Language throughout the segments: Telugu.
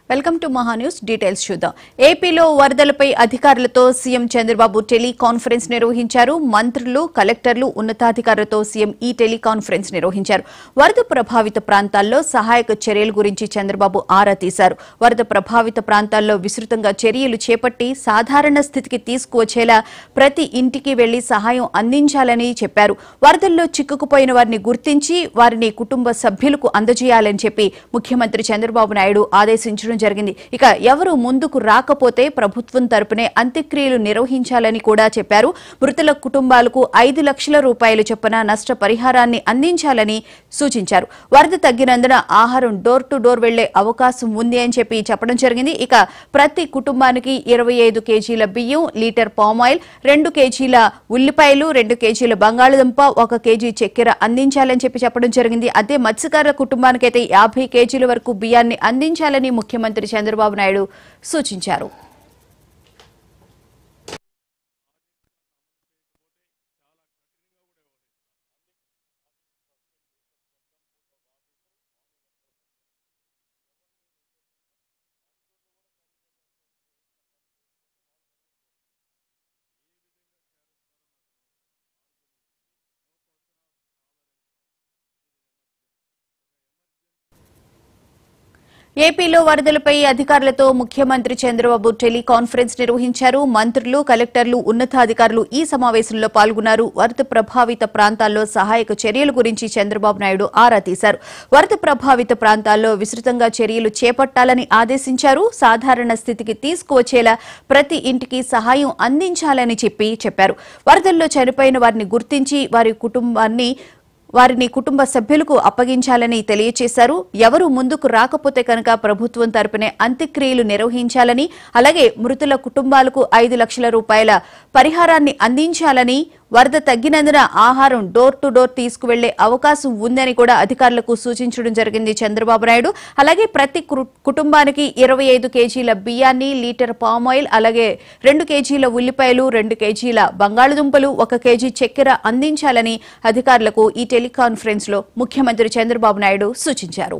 welcome to Maha News details చూద్దాం ఏపీలో వరదలపై అధికారులతో సీఎం చంద్రబాబు టెలికాన్ఫరెన్స్ నిర్వహించారు మంత్రులు కలెక్టర్లు ఉన్నతాధికారులతో సీఎం ఈ టెలికాన్ఫరెన్స్ నిర్వహించారు వరద ప్రభావిత ప్రాంతాల్లో సహాయక చర్యల గురించి చంద్రబాబు ఆరా తీశారు వరద ప్రభావిత ప్రాంతాల్లో విస్తృతంగా చర్యలు చేపట్టి సాధారణ స్థితికి తీసుకువచ్చేలా ప్రతి ఇంటికి వెళ్లి సహాయం అందించాలని చెప్పారు వరదల్లో చిక్కుకుపోయిన వారిని గుర్తించి వారిని కుటుంబ సభ్యులకు అందజేయాలని చెప్పి ముఖ్యమంత్రి చంద్రబాబు నాయుడు ఆదేశించడం జరిగింది ఇక ఎవరు ముందుకు రాకపోతే ప్రభుత్వం తరపునే అంత్యక్రియలు నిర్వహించాలని కూడా చెప్పారు మృతుల కుటుంబాలకు ఐదు లక్షల రూపాయలు చొప్పున నష్ట పరిహారాన్ని అందించాలని సూచించారు వరద తగ్గినందున ఆహారం డోర్ టు డోర్ వెళ్లే అవకాశం ఉంది అని చెప్పి చెప్పడం జరిగింది ఇక ప్రతి కుటుంబానికి ఇరవై ఐదు కేజీల బియ్యం లీటర్ పామాయిల్ రెండు కేజీల ఉల్లిపాయలు రెండు కేజీల బంగాళదుంప ఒక కేజీ చక్కెర అందించాలని చెప్పి చెప్పడం జరిగింది అదే మత్స్యకారుల కుటుంబానికైతే యాభై కేజీల వరకు బియ్యాన్ని అందించాలని ముఖ్యమంత్రి చంద్రబాబు నాయుడు సూచించారు ఏపీలో వరదలపై అధికారులతో ముఖ్యమంత్రి చంద్రబాబు టెలికాన్ఫరెన్స్ నిర్వహించారు మంత్రులు కలెక్టర్లు ఉన్నతాధికారులు ఈ సమావేశంలో పాల్గొన్నారు వరద ప్రభావిత ప్రాంతాల్లో సహాయక చర్యల గురించి చంద్రబాబు నాయుడు ఆరా తీశారు వరద ప్రభావిత ప్రాంతాల్లో విస్తృతంగా చర్యలు చేపట్టాలని ఆదేశించారు సాధారణ స్థితికి తీసుకువచ్చేలా ప్రతి ఇంటికి సహాయం అందించాలని చెప్పి చెప్పారు వరదల్లో చనిపోయిన వారిని గుర్తించి వారి కుటుంబాన్ని వారిని కుటుంబ సభ్యులకు అప్పగించాలని తెలియజేశారు ఎవరు ముందుకు రాకపోతే కనుక ప్రభుత్వం తరపునే అంత్యక్రియలు నిర్వహించాలని అలాగే మృతుల కుటుంబాలకు ఐదు లక్షల రూపాయల పరిహారాన్ని అందించాలని వరద తగ్గినందున ఆహారం డోర్ టు డోర్ తీసుకువెళ్లే అవకాశం ఉందని కూడా అధికారులకు సూచించడం జరిగింది చంద్రబాబు నాయుడు అలాగే ప్రతి కు- కుటుంబానికి ఇరవై ఐదు కేజీల బియ్యాన్ని లీటర్ పామాయిల్ అలాగే రెండు కేజీల ఉల్లిపాయలు రెండు కేజీల బంగాళదుంపలు ఒక కేజీ చక్కెర అందించాలని అధికారులకు ఈ టెలికాన్ఫరెన్స్ లో ముఖ్యమంత్రి చంద్రబాబు నాయుడు సూచించారు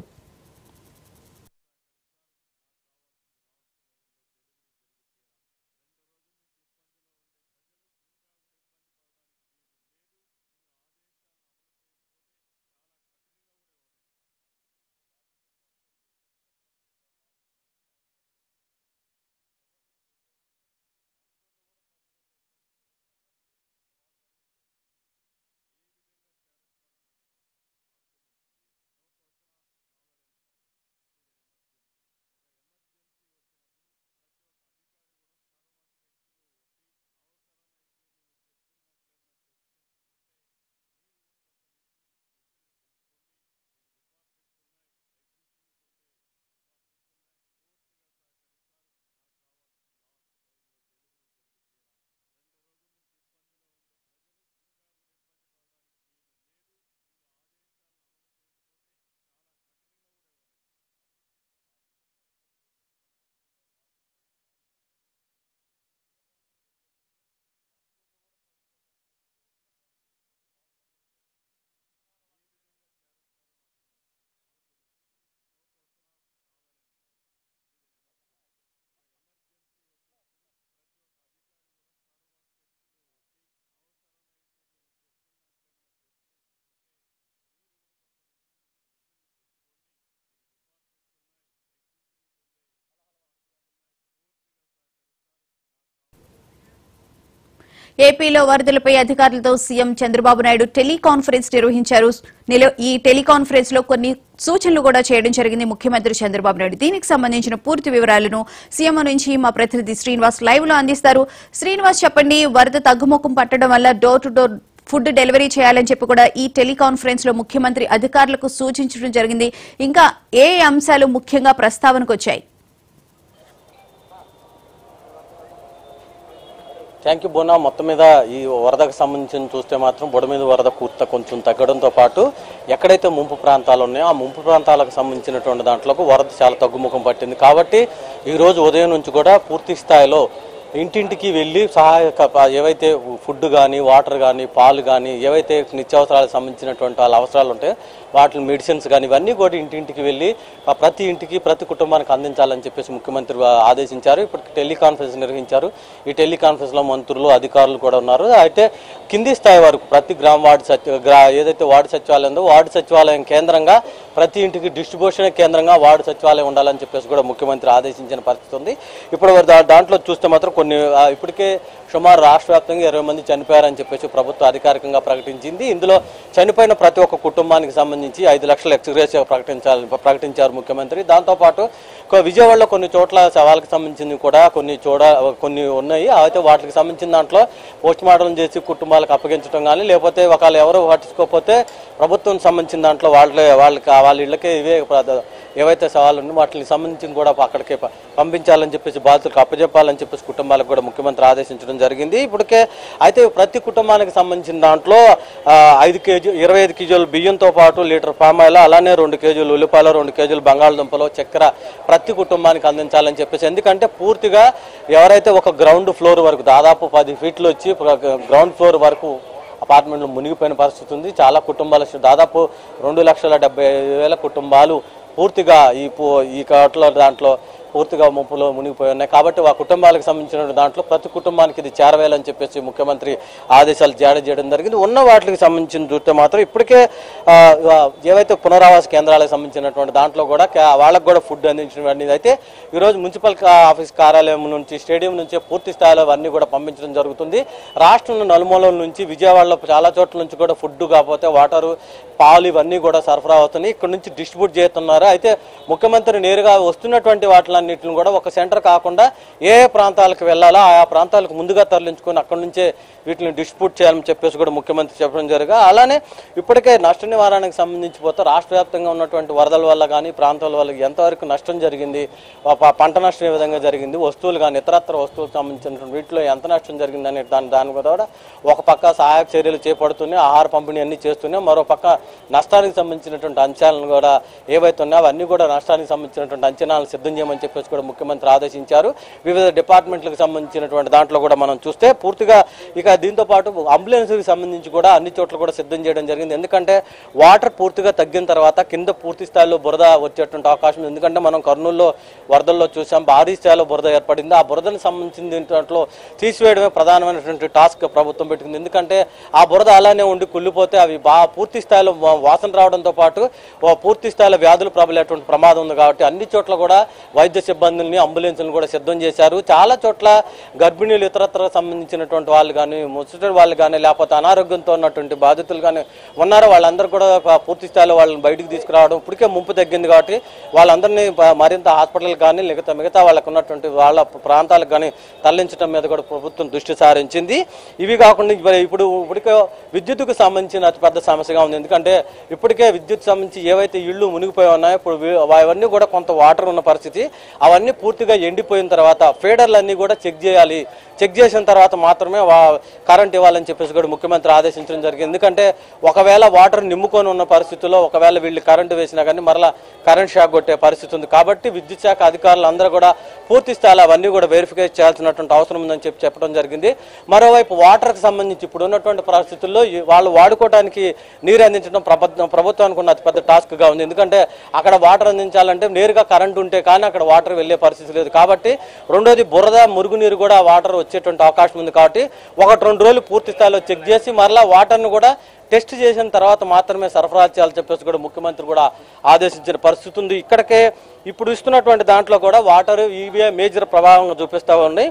ఏపీలో వరదలపై అధికారులతో సీఎం చంద్రబాబు నాయుడు టెలికాన్ఫరెన్స్ నిర్వహించారు నిల- ఈ టెలికాన్ఫరెన్స్ లో కొన్ని సూచనలు కూడా చేయడం జరిగింది ముఖ్యమంత్రి చంద్రబాబు నాయుడు దీనికి సంబంధించిన పూర్తి వివరాలను సీఎం నుంచి మా ప్రతినిధి శ్రీనివాస్ లైవ్ లో అందిస్తారు శ్రీనివాస్ చెప్పండి వరద తగ్గుముఖం పట్టడం వల్ల door to door food delivery చేయాలని చెప్పి కూడా ఈ టెలికాన్ఫరెన్స్ లో ముఖ్యమంత్రి అధికారులకు సూచించడం జరిగింది ఇంకా ఏ అంశాలు ముఖ్యంగా ప్రస్తావనకు వచ్చాయి థ్యాంక్ యూ బోనా మొత్తం మీద ఈ వరదకు సంబంధించిన చూస్తే మాత్రం బుడ మీద వరద పూర్త కొంచెం తగ్గడంతో పాటు ఎక్కడైతే ముంపు ప్రాంతాలు ఉన్నాయో ఆ ముంపు ప్రాంతాలకు సంబంధించినటువంటి దాంట్లోకి వరద చాలా తగ్గుముఖం పట్టింది కాబట్టి ఈ రోజు ఉదయం నుంచి కూడా పూర్తి స్థాయిలో ఇంటింటికి వెళ్ళి సహాయక ప- ఏవైతే ఫుడ్ కానీ వాటర్ కానీ పాలు కానీ ఏవైతే నిత్యావసరాలకు సంబంధించినటువంటి వాళ్ళ అవసరాలు ఉంటాయో వాటి మెడిసిన్స్ కానీ ఇవన్నీ కూడా ఇంటింటికి వెళ్ళి ఆ ప్రతి ఇంటికి ప్రతి కుటుంబానికి అందించాలని చెప్పేసి ముఖ్యమంత్రి ఆ- ఆదేశించారు ఇప్పటికి టెలికాన్ఫరెన్స్ నిర్వహించారు ఈ టెలికాన్ఫరెన్స్లో మంత్రులు అధికారులు కూడా ఉన్నారు అయితే కింది స్థాయి వరకు ప్రతి గ్రామ వార్డు సచివ గ్రా ఏదైతే వార్డు సచివాలయం ఉందో వార్డు సచివాలయం కేంద్రంగా ప్రతి ఇంటికి డిస్ట్రిబ్యూషన్ కేంద్రంగా వార్డు సచివాలయం ఉండాలని చెప్పేసి కూడా ముఖ్యమంత్రి ఆదేశించిన పరిస్థితి ఉంది ఇప్పుడు దా- దాంట్లో చూస్తే మాత్రం కొన్ని ఆ, ఇప్పటికే సుమారు రాష్ట్ర వ్యాప్తంగా ఇరవై మంది చనిపోయారని చెప్పేసి ప్రభుత్వం అధికారికంగా ప్రకటించింది ఇందులో చనిపోయిన ప్రతి ఒక్క కుటుంబానికి సంబంధించి ఐదు లక్షల ఎక్స్గ్రేస్ ప్రకటించాలి ప్రకటించారు ముఖ్యమంత్రి దాంతోపాటు కొ- విజయవాడలో కొన్ని చోట్ల సవాళ్ళకి సంబంధించింది కూడా కొన్ని చూడ కొన్ని ఉన్నాయి అయితే వాటికి సంబంధించిన దాంట్లో పోస్ట్ మార్టం చేసి కుటుంబాలకు అప్పగించడం కానీ లేకపోతే ఒకవేళ ఎవరు పట్టించుకోకపోతే ప్రభుత్వం సంబంధించిన దాంట్లో వాళ్ళే వాళ్ళకి వాళ్ళ ఇళ్ళకే ఇవే ప్ర- ఏవైతే సవాళ్ళు ఉన్నాయో వాటికి సంబంధించి కూడా అక్కడికే ప- పంపించాలని చెప్పేసి బాధితులకు అప్పచెప్పాలని చెప్పేసి కుటుంబాలకు కూడా ముఖ్యమంత్రి ఆదేశించడం జరిగింది ఇప్పటికే అయితే ప్రతి కుటుంబానికి సంబంధించిన దాంట్లో ఆ, ఐదు కేజీ ఇరవై ఐదు కేజీల బియ్యంతో పాటు లీటర్ పామాయిల్ అలానే రెండు కేజీలు ఉల్లిపాయలు రెండు కేజీలు బంగాళదుంపలు చక్కెర ప్రతి కుటుంబానికి అందించాలని చెప్పేసి ఎందుకంటే పూర్తిగా ఎవరైతే ఒక గ్రౌండ్ ఫ్లోర్ వరకు దాదాపు పది ఫీట్లు వచ్చి గ్రౌండ్ ఫ్లోర్ వరకు అపార్ట్మెంట్లు మునిగిపోయిన పరిస్థితి ఉంది చాలా కుటుంబాల దాదాపు రెండు లక్షల డెబ్బై ఐదు వేల కుటుంబాలు పూర్తిగా ఈ పూ- ఈ కాట్లో దాంట్లో పూర్తిగా ముప్పులో మునిగిపోయి ఉన్నాయి కాబట్టి ఆ కుటుంబాలకు సంబంధించిన దాంట్లో ప్రతి కుటుంబానికి ఇది చేరవేయాలని చెప్పేసి ముఖ్యమంత్రి ఆదేశాలు జారీ చేయడం జరిగింది ఉన్న వాటికి సంబంధించిన చూస్తే మాత్రం ఇప్పటికే ఆ, ఆ, ఏవైతే పునరావాస కేంద్రాలకు సంబంధించినటువంటి దాంట్లో కూడా కా- వాళ్ళకు కూడా ఫుడ్ అందించడం అనేది అయితే ఈరోజు మున్సిపల్ కా- ఆఫీస్ కార్యాలయం నుంచి స్టేడియం నుంచి పూర్తి స్థాయిలో అవన్నీ కూడా పంపించడం జరుగుతుంది రాష్ట్రం నలుమూలల నుంచి విజయవాడలో చాలా చోట్ల నుంచి కూడా ఫుడ్ కాకపోతే వాటరు పాలు ఇవన్నీ కూడా సరఫరా అవుతున్నాయి ఇక్కడ నుంచి డిస్ట్రిబ్యూట్ చేస్తున్నారు అయితే ముఖ్యమంత్రి నేరుగా వస్తున్నటువంటి వాటిలన్నింటిని కూడా ఒక సెంటర్ కాకుండా ఏ ఏ ప్రాంతాలకు వెళ్ళాలో ఆయా ప్రాంతాలకు ముందుగా తరలించుకొని అక్కడి నుంచే వీటిని డిస్ట్రిబ్యూట్ చేయాలని చెప్పేసి కూడా ముఖ్యమంత్రి చెప్పడం జరిగా అలానే ఇప్పటికే నష్ట నివారణకు సంబంధించి పోతే రాష్ట్ర వ్యాప్తంగా ఉన్నటువంటి వరదల వల్ల కానీ ప్రాంతాల వల్ల ఎంతవరకు నష్టం జరిగింది ఆ ప- పంట నష్టం ఏ విధంగా జరిగింది వస్తువులు కానీ ఇతరత్ర వస్తువులకు సంబంధించినటువంటి వీటిలో ఎంత నష్టం జరిగింది అనే దాని దాని కూడా ఒక పక్క సహాయక చర్యలు చేపడుతూనే ఆహార పంపిణీ అన్ని చేస్తూనే మరో పక్క నష్టానికి సంబంధించినటువంటి అంశాలను కూడా ఏవైతే ఉన్నాయో అవన్నీ కూడా నష్టానికి సంబంధించినటువంటి అంచనాలను సిద్ధం చేయమని చెప్పేసి కూడా ముఖ్యమంత్రి ఆదేశించారు వివిధ డిపార్ట్మెంట్లకు సంబంధించినటువంటి దాంట్లో కూడా మనం చూస్తే పూర్తిగా ఇక దీంతో పాటు అంబులెన్స్కి సంబంధించి కూడా అన్ని చోట్ల కూడా సిద్ధం చేయడం జరిగింది ఎందుకంటే వాటర్ పూర్తిగా తగ్గిన తర్వాత కింద పూర్తి స్థాయిలో బురద వచ్చేటువంటి అవకాశం ఉంది ఎందుకంటే మనం కర్నూలులో వరదల్లో చూసాం భారీ స్థాయిలో బురద ఏర్పడింది ఆ బురదకు సంబంధించిన దాంట్లో తీసివేయడమే ప్రధానమైనటువంటి టాస్క్ ప్రభుత్వం పెట్టుకుంది ఎందుకంటే ఆ బురద అలానే ఉండి కుళ్ళిపోతే అవి బాగా పూర్తి స్థాయిలో వా- వాసన రావడంతో పాటు ఓ పూర్తి స్థాయిలో వ్యాధులు ప్రబలేటువంటి ప్రమాదం ఉంది కాబట్టి అన్ని చోట్ల కూడా వైద్య సిబ్బందుల్ని అంబులెన్స్లను కూడా సిద్ధం చేశారు చాలా చోట్ల గర్భిణీలు ఇతరత్ర సంబంధించినటువంటి వాళ్ళు కానీ ముసలి వాళ్ళు కానీ లేకపోతే అనారోగ్యంతో ఉన్నటువంటి బాధితులు కానీ ఉన్నారో వాళ్ళందరూ కూడా ప- పూర్తి స్థాయిలో వాళ్ళని బయటికి తీసుకురావడం ఇప్పటికే ముంపు తగ్గింది కాబట్టి వాళ్ళందరినీ ప- మరింత హాస్పిటల్ కానీ మిగతా మిగతా వాళ్ళకు ఉన్నటువంటి వాళ్ళ ప్రాంతాలకు కానీ తరలించడం మీద కూడా ప్రభుత్వం దృష్టి సారించింది ఇవి కాకుండా ఇప్పుడు- ఇప్పుడు ఇప్పటికే విద్యుత్తుకు సంబంధించిన అతిపెద్ద సమస్యగా ఉంది ఎందుకంటే ఇప్పటికే విద్యుత్ సంబంధించి ఏవైతే ఇళ్ళు మునిగిపోయి ఉన్నాయో ఇప్పుడు వి- అవన్నీ కూడా కొంత వాటర్ ఉన్న పరిస్థితి అవన్నీ పూర్తిగా ఎండిపోయిన తర్వాత ఫీడర్లు అన్నీ కూడా చెక్ చేయాలి చెక్ చేసిన తర్వాత మాత్రమే వా కరెంట్ ఇవ్వాలని చెప్పేసి కూడా ముఖ్యమంత్రి ఆదేశించడం జరిగింది ఎందుకంటే ఒకవేళ వాటర్ నిమ్ముకొని ఉన్న పరిస్థితుల్లో ఒకవేళ వీళ్ళు కరెంటు వేసినా కానీ మరలా కరెంట్ షాక్ కొట్టే పరిస్థితి ఉంది కాబట్టి విద్యుత్ శాఖ అధికారులు అందరూ కూడా పూర్తి స్థాయిలో అవన్నీ కూడా వెరిఫికేషన్ చేయాల్సినటువంటి అవసరం ఉందని చెప్పి చెప్పడం జరిగింది మరోవైపు వాటర్కి సంబంధించి ఇప్పుడు ఉన్నటువంటి పరిస్థితుల్లో ఈ- వాళ్ళు వాడుకోవడానికి నీరు అందించడం ప్రభుత్వం ప్రభుత్వానికి ఉన్న అతిపెద్ద టాస్క్గా ఉంది ఎందుకంటే అక్కడ వాటర్ అందించాలంటే నేరుగా కరెంట్ ఉంటే కానీ అక్కడ వాటర్ వెళ్ళే పరిస్థితి లేదు కాబట్టి రెండోది బురద మురుగునీరు కూడా వాటర్ వచ్చేటువంటి అవకాశం ఉంది కాబట్టి ఒకటి రెండు రోజులు పూర్తి స్థాయిలో చెక్ చేసి మరలా వాటర్ను కూడా టెస్ట్ చేసిన తర్వాత మాత్రమే సరఫరా చేయాలని చెప్పేసి కూడా ముఖ్యమంత్రి కూడా ఆదేశించిన పరిస్థితి ఉంది ఇక్కడికే ఇప్పుడు ఇస్తున్నటువంటి దాంట్లో కూడా వాటర్ ఈవీఐ మేజర్ ప్రభావం చూపిస్తూ ఉన్నాయి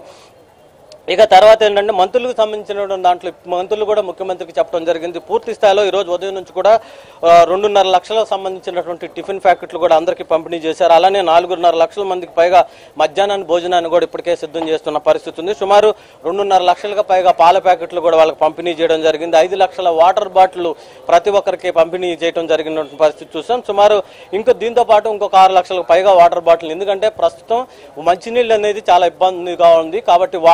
ఇక తర్వాత ఏంటంటే మంత్రులకు సంబంధించిన దాంట్లో మంత్రులు కూడా ముఖ్యమంత్రికి చెప్పడం జరిగింది పూర్తి స్థాయిలో ఈ రోజు ఉదయం నుంచి కూడా ఆ, రెండున్నర లక్షలకు సంబంధించినటువంటి టిఫిన్ ప్యాకెట్లు కూడా అందరికీ పంపిణీ చేశారు అలానే నాలుగున్నర లక్షల మందికి పైగా మధ్యాహ్నాన్ని భోజనాన్ని కూడా ఇప్పటికే సిద్ధం చేస్తున్న పరిస్థితి ఉంది సుమారు రెండున్నర లక్షలకు పైగా పాల ప్యాకెట్లు కూడా వాళ్ళకి పంపిణీ చేయడం జరిగింది ఐదు లక్షల వాటర్ బాటిల్ ప్రతి ఒక్కరికి పంపిణీ చేయడం జరిగిన పరిస్థితి చూసాం సుమారు ఇంకా దీంతో పాటు ఇంకొక ఆరు లక్షలకు పైగా వాటర్ బాటిల్ ఎందుకంటే ప్రస్తుతం మంచినీళ్ళు అనేది చాలా ఇబ్బందిగా ఉంది కాబట్టి వాటర్ ప్రతి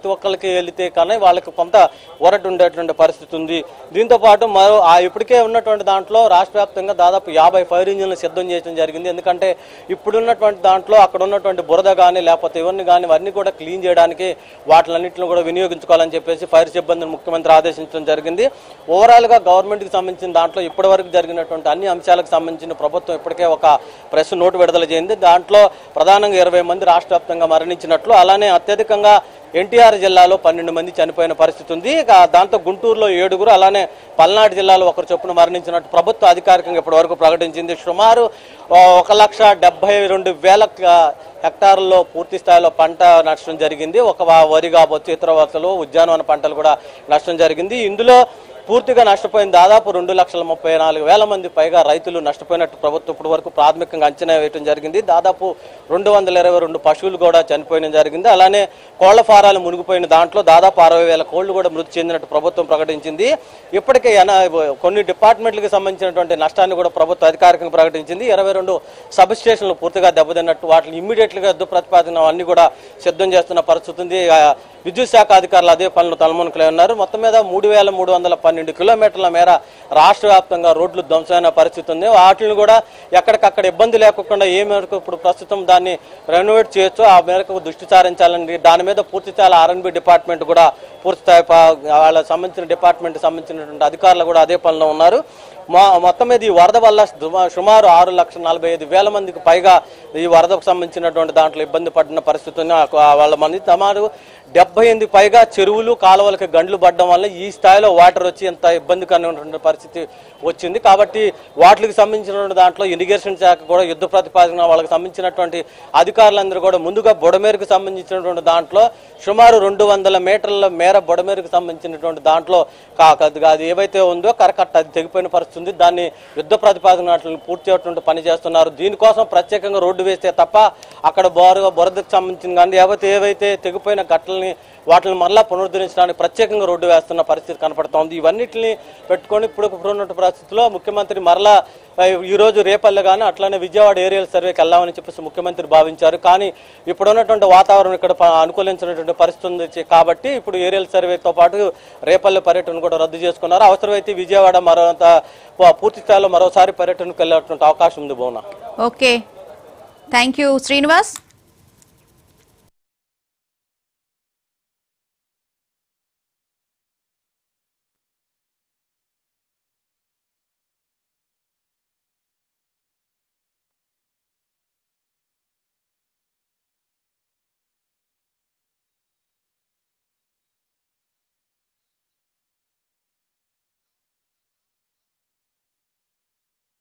ప్రతి ఒక్కరికి వెళితే కానీ వాళ్ళకి కొంత ఊరట ఉండేటువంటి పరిస్థితి ఉంది దీంతో పాటు మరో ఆ ఇప్పటికే ఉన్నటువంటి దాంట్లో రాష్ట్ర వ్యాప్తంగా దాదాపు యాభై ఫైర్ ఇంజిన్లు సిద్ధం చేయడం జరిగింది ఎందుకంటే ఇప్పుడున్నటువంటి దాంట్లో అక్కడ ఉన్నటువంటి బురద కానీ లేకపోతే ఇవన్నీ కానీ ఇవన్నీ కూడా క్లీన్ చేయడానికి వాటిలన్నింటిని కూడా వినియోగించుకోవాలని చెప్పేసి ఫైర్ సిబ్బందిని ముఖ్యమంత్రి ఆదేశించడం జరిగింది ఓవరాల్ గా గవర్నమెంట్ కి సంబంధించిన దాంట్లో ఇప్పటి వరకు జరిగినటువంటి అన్ని అంశాలకు సంబంధించిన ప్రభుత్వం ఇప్పటికే ఒక ప్రెస్ నోటు విడుదల చేయింది దాంట్లో ప్రధానంగా ఇరవై మంది రాష్ట్ర వ్యాప్తంగా మరణించినట్లు అలానే అత్యధికంగా ఎన్టీఆర్ జిల్లాలో పన్నెండు మంది చనిపోయిన పరిస్థితి ఉంది ఇక దాంతో గుంటూరులో ఏడుగురు అలానే పల్నాడు జిల్లాలో ఒకరు చొప్పున మరణించినట్టు ప్రభుత్వం అధికారికంగా ఇప్పటి వరకు ప్రకటించింది సుమారు ఆ, ఒక లక్ష డెబ్బై రెండు వేల క- హెక్టార్లలో పూర్తి స్థాయిలో పంట నష్టం జరిగింది ఒక వా- వరి కావచ్చు ఇతర వసలు ఉద్యానవన పంటలు కూడా నష్టం జరిగింది ఇందులో పూర్తిగా నష్టపోయిన దాదాపు రెండు లక్షల ముప్పై నాలుగు వేల మంది పైగా రైతులు నష్టపోయినట్టు ప్రభుత్వం ఇప్పటి వరకు ప్రాథమికంగా అంచనా వేయడం జరిగింది దాదాపు రెండు వందల ఇరవై రెండు పశువులు కూడా చనిపోయిన జరిగింది అలానే కోళ్ల ఫారాలు మునిగిపోయిన దాంట్లో దాదాపు అరవై వేల కోళ్లు కూడా మృతి చెందినట్టు ప్రభుత్వం ప్రకటించింది ఇప్పటికే ఎన- కొన్ని డిపార్ట్మెంట్లకు సంబంధించినటువంటి నష్టాన్ని కూడా ప్రభుత్వం అధికారికంగా ప్రకటించింది ఇరవై రెండు సబ్ స్టేషన్లు పూర్తిగా దెబ్బతిన్నట్టు వాటిని ఇమ్మీడియట్గా యుద్ధ ప్రతిపాదన అన్ని కూడా సిద్ధం చేస్తున్న పరిస్థితి ఉంది ఆ, విద్యుత్ శాఖ అధికారులు అదే పనులు తలమునకలే ఉన్నారు మొత్తం మీద మూడు వేల మూడు వందల పన్నెండు కిలోమీటర్ల మేర రాష్ట్ర వ్యాప్తంగా రోడ్లు ధ్వంసమైన పరిస్థితి ఉంది వాటిని కూడా ఎక్కడికక్కడ ఇబ్బంది లేకుండా ఏ మేరకు ఇప్పుడు ప్రస్తుతం దాన్ని రెనోవేట్ చేయొచ్చు ఆ మేరకు దృష్టి సారించాలని దాని మీద పూర్తి స్థాయి ఆర్ఎన్బి డిపార్ట్మెంట్ కూడా పూర్తి స్థాయి ప- వాళ్ళ సంబంధించిన డిపార్ట్మెంట్ సంబంధించినటువంటి అధికారులు కూడా అదే పనిలో ఉన్నారు మా మొత్తం మీద ఈ వరద వల్ల సుమా- సుమారు ఆరు లక్షల నలభై ఐదు వేల మందికి పైగా ఈ వరదకు సంబంధించినటువంటి దాంట్లో ఇబ్బంది పడిన పరిస్థితి ఉంది ఆ- వాళ్ళ మంది సుమారు డెబ్బై ఎనిమిది పైగా చెరువులు కాలువలకి గండ్లు పడడం వల్ల ఈ స్థాయిలో వాటర్ వచ్చి ఎంత ఇబ్బందికరమైనటువంటి పరిస్థితి వచ్చింది కాబట్టి వాటికి సంబంధించినటువంటి దాంట్లో ఇరిగేషన్ శాఖ కూడా యుద్ధ ప్రతిపాదన వాళ్ళకి సంబంధించినటువంటి అధికారులందరూ కూడా ముందుగా బుడమేరుకు సంబంధించినటువంటి దాంట్లో సుమారు రెండు వందల మీటర్ల మేర బుడమేరుకు సంబంధించినటువంటి దాంట్లో కా- అది అది ఏవైతే ఉందో కరకట్ట అది తెగిపోయిన పరిస్థితి ఉంది దాన్ని యుద్ధ ప్రతిపాదన వాటిని పూర్తి చేయటువంటి పని చేస్తున్నారు దీనికోసం ప్రత్యేకంగా రోడ్డు వేస్తే తప్ప అక్కడ బోర బురదకు సంబంధించిన కానీ ఏవైతే ఏవైతే తెగిపోయిన గట్టల్ని వాటిని మరలా పునరుద్ధరించడానికి ప్రత్యేకంగా రోడ్డు వేస్తున్న పరిస్థితి కనపడుతోంది ఇవన్నిటిని పెట్టుకొని ఇప్పుడు ఇప్పుడున్న పరిస్థితిలో ముఖ్యమంత్రి మరలా ఆ, ఈ రోజు రేపల్లె కానీ అట్లానే విజయవాడ ఏరియల్ సర్వేకి వెళ్దామని చెప్పేసి ముఖ్యమంత్రి భావించారు కానీ ఇప్పుడు ఉన్నటువంటి వాతావరణం ఇక్కడ ప- అనుకూలించినటువంటి పరిస్థితి ఉంది కాబట్టి ఇప్పుడు ఏరియల్ సర్వేతో పాటు రేపల్లె పర్యటన కూడా రద్దు చేసుకున్నారు అవసరమైతే విజయవాడ మరోంత పూర్తి స్థాయిలో మరోసారి పర్యటనకు వెళ్ళేటువంటి అవకాశం ఉంది Bhuvana okay thank you Srinivas